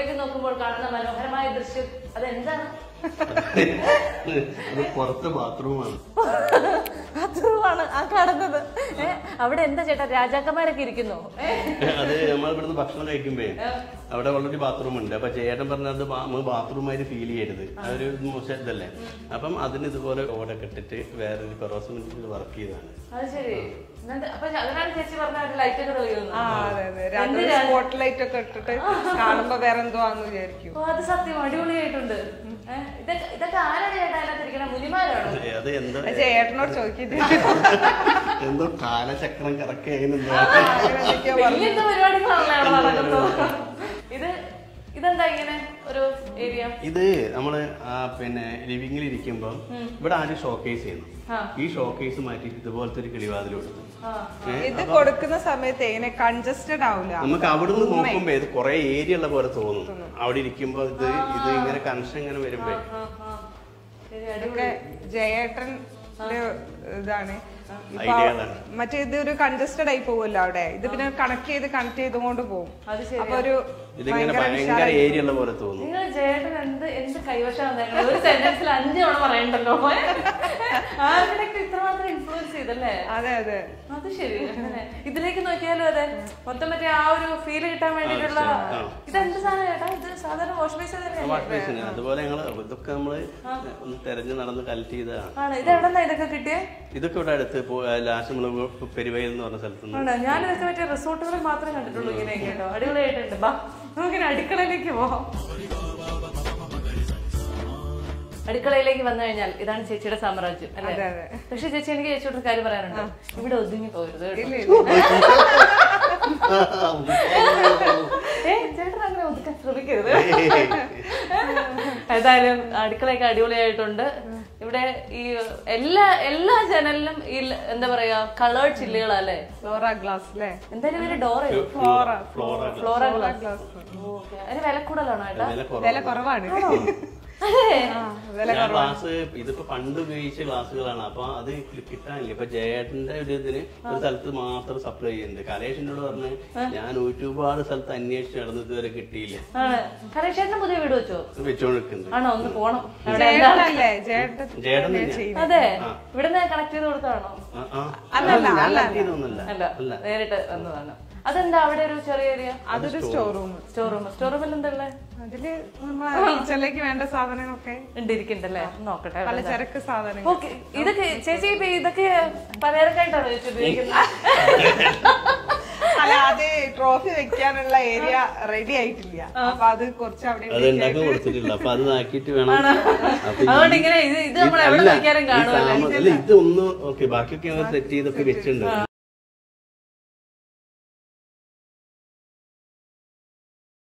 പുറത്തേക്ക് നോക്കുമ്പോൾ കാണുന്ന മനോഹരമായ ദൃശ്യം അതെന്താണ് അത് പുറത്ത് ബാത്റൂമാണ് ബാത്റൂമാണ് ആ കാണുന്നത് ഏ, അവിടെ എന്താ ചേട്ടാ രാജാക്കന്മാരൊക്കെ ഇരിക്കുന്നു ഏ? അത് നമ്മൾ ഇവിടുന്ന് ഭക്ഷണം കഴിക്കുമ്പേ അവിടെ ഓൾറെഡി ബാത്റൂം ഉണ്ട് അപ്പൊ ചേട്ടൻ പറഞ്ഞത് നമ്മൾ ബാത്റൂമായിട്ട് ഫീൽ ചെയ്യരുത് അതൊരു മോശം ഇതല്ലേ അപ്പം അതിന് ഇതുപോലെ ഓടൊക്കെ ഇട്ടിട്ട് വേറൊരു പെറോസ് വർക്ക് ചെയ്തതാണ് അത് ശരി എന്നിട്ട് അപ്പൊ അതിനാണ് ചേച്ചി പറഞ്ഞ ലൈറ്റ് ഒക്കെ തെളിയുന്നു ആ അതെ അതെ രാത്രി സ്പോട്ട് ലൈറ്റ് ഒക്കെ ഇട്ടിട്ട് കാണുമ്പോ വേറെ എന്തോ ആന്ന് വിചാരിക്കും ഓ അത് സത്യം അടിപൊളിയായിട്ടുണ്ട് ഏ, ഇതൊക്കെ ഇതൊക്കെ ആരാണ് ചേട്ടാ അതിനകത്ത് ഇരിക്കണ മുനിമാരാണോ അത് എന്തോ അത് ചേട്ടനോട് ചോദിക്കില്ല എന്തോ കാലചക്രം കറക്റ്റ് ചെയ്യുന്നുണ്ടോ അങ്ങനെ എന്തൊക്കെയോ പറഞ്ഞു. വലിയ പരിപാടികളാണല്ലോ അവിടെ നടക്കുന്നത് ഇത് ഇതെന്താ ഇങ്ങനെ ഒരു ഏരിയ ഇത് നമ്മള് ആ പിന്നെ ലിവിങ്ങിൽ ഇരിക്കുമ്പോ ഇവിടെ ആദ്യം ഷോക്കേസ് ചെയ്യുന്നു ആ. ഈ ഷോക്കേസ് മാറ്റിയിട്ട് ഇതുപോലത്തെ ഒരു കിളിവാതിൽ കൊടുത്തു ആ ഏ, ഇത് കൊടുക്കുന്ന സമയത്ത് ഇങ്ങനെ കൺജസ്റ്റഡ് ആവില്ല നമുക്ക് അവിടുന്ന് നോക്കുമ്പോ ഇത് കുറെ ഏരിയ ഉള്ള പോലെ തോന്നും അവിടെ ഇരിക്കുമ്പോ ഇത് ഇത് ഇങ്ങനെ കണക്ഷൻ ഇങ്ങനെ വരുമ്പോ ആ, ആ. ശരി, അടിപൊളി. ഇതൊക്കെ ജയേട്ടൻ ഇതാണ് ഇപ്പൊ ഐഡിയകളാണ്. മറ്റേ ഇത് ഒരു കൺജസ്റ്റഡ് ആയി പോവല്ലോ അവിടെ ഇത് പിന്നെ കണക്ട് ചെയ്ത് കണക്ട് ചെയ്തുകൊണ്ട് പോകും അത് ശരി അപ്പൊ ഒരു ഇതിങ്ങനെ ഭയങ്കര ഭയങ്കര വിശാലമായി ഏരിയ ഉള്ള പോലെ തോന്നും നിങ്ങൾ ജേട്ടൻ എന്ത് എന്ത് കൈവശം ഒരു സെന്റൻസിൽ അഞ്ച് തവണ പറയണ്ടല്ലോ ആരുടെയൊക്കെ ഇത്രമാത്രം ഇൻഫ്ലുവൻസ് ചെയ്തല്ലേ അതെ അതെ അത് ശരി അങ്ങനെ ഇതിലേക്ക് നോക്കിയാലും അതെ മൊത്തം മറ്റേ ആ ഒരു ഫീല് കിട്ടാൻ വേണ്ടിട്ടുള്ള ആ. ഇതെന്ത് സാധനം ചേട്ടാ ഇത് സാധാരണ വാഷ് ബേസ് തന്നെയല്ലേ വാഷ് ബേസിന് അതുപോലെ ഞങ്ങൾ ഇതൊക്കെ നമ്മള് ഒന്ന് തെരഞ്ഞു നടന്ന് കലക്ട് ചെയ്തതാണ് ആണ് ഇത് എവിടെന്നാ ഇതൊക്കെ കിട്ടിയേ ഇതൊക്കെ ഇവിടെ അടുത്ത് ലാസ്റ്റ് നമ്മള് പെരുവയൽ എന്ന് പറഞ്ഞ സ്ഥലത്ത് നിന്ന് ആണ് ഞാൻ ഇതൊക്കെ മറ്റേ റിസോർട്ടുകളിൽ മാത്രമേ കണ്ടിട്ടുള്ളൂ ഇങ്ങനെയൊക്കെ കേട്ടോ അടിപൊളിയായിട്ടുണ്ട് ബാ നമുക്കിനി അടുക്കളയിലേക്ക് പോവാം അടുക്കളയിലേക്ക് വന്നു കഴിഞ്ഞാൽ ഇതാണ് ചേച്ചിയുടെ സാമ്രാജ്യം അല്ലേ അതെ, അതെ. പക്ഷെ ചേച്ചി എനിക്ക് ചേച്ചിയോട് ഒരു കാര്യം പറയാനുണ്ട് ഇവിടെ ഒതുങ്ങി പോകരുത് കേട്ടോ. ഇല്ല ഇല്ല ഏ ചേട്ടൻ അങ്ങനെ ഒതുക്കാൻ ശ്രമിക്കരുത് ഏതായാലും അടുക്കളയൊക്കെ അടിപൊളിയായിട്ടുണ്ട് ഇവിടെ ഈ എല്ലാ എല്ലാ ജനലിലും ഈ ല- എന്താ പറയാ കളേർഡ് ചില്ലുകളല്ലേ ഫ്ലോറ ഗ്ലാസ് അല്ലേ എന്തായാലും ഇവര് door floor floor floor glass glass okay അതിന് വില കൂടുതലാണോ ഏട്ടാ വില വില കുറവാണ് കുറവാണ് അതെ ആ, വില ഞാൻ ഗ്ലാസ് ഇതിപ്പോ പണ്ട് ഉപയോഗിച്ച ഗ്ലാസ്സുകളാണ് അപ്പൊ അത് കിട്ടാനില്ല ഇപ്പൊ ജയേട്ടന്റെ ഒരു ഇതിന് ഒരു സ്ഥലത്ത് മാത്രം സപ്ലൈ ചെയ്യുന്നുണ്ട് കലേഷിനോട് പറഞ്ഞ് ഞാൻ ഒരുപാട് സ്ഥലത്ത് അന്വേഷിച്ച് നടന്ന് ഇതുവരെ കിട്ടിയില്ല ആണ് കലേഷേട്ടന് പുതിയ വീട് വെച്ചോ വെച്ചോണ്ടിരിക്കുന്നത് ആണോ ഒന്ന് പോണം അവിടെ എന്താ ചേട്ടനല്ലേ ചേട്ടൻ ജേട്ടൻ തന്നെയാ തന്നെയാ. ചെയ്യുന്നത്. അതെ ഇവിടുന്ന് കണക്ട് ചെയ്ത് കൊടുത്താണോ ആ, ആ. അല്ല, അല്ല, ഞാൻ അല്ല, കട്ട് ചെയ്തൊന്നുമല്ല അല്ല അല്ല നേരിട്ട് വന്നതാണ് അതെന്താ അവിടെ ഒരു ചെറിയ ഏരിയ അതൊരു store room store room store റൂമിൽ എന്താ ഉള്ളത് അതില് നമ്മളെ കിച്ചണിലേക്ക് വേണ്ട സാധനങ്ങളൊക്കെ ഉണ്ട് ഇരിക്കണ്ടല്ലേ നോക്കട്ടെ പലചരക്ക് സാധനങ്ങൾ ഓക്കെ ഇതൊക്കെ ചേച്ചി ഇപ്പൊ ഇതൊക്കെ പലചരക്കായിട്ടാണോ ചേച്ചി ഉപയോഗിക്കുന്നത് അല്ല അത് ട്രോഫി വെക്കാനുള്ള ഏരിയ റെഡി ആയിട്ടില്ല അപ്പൊ അത് കുറച്ച് അവിടെ അത് ഉണ്ടാക്കാൻ കൊടുത്തിട്ടില്ല അപ്പൊ അത് നാക്കിയിട്ട് വേണം അപ്പൊ ഈ- അതുകൊണ്ട് ഇങ്ങനെ ഇത് ഇത് നമ്മൾ എവിടെ അല്ല, നോക്കിയാലും ഈ കാണുമല്ലേ സാമ- അല്ല ഇത് ഒന്ന് ഓക്കെ ബാക്കിയൊക്കെ ഞങ്ങൾ സെറ്റ് ചെയ്തൊക്കെ വെച്ചിട്ടുണ്ട്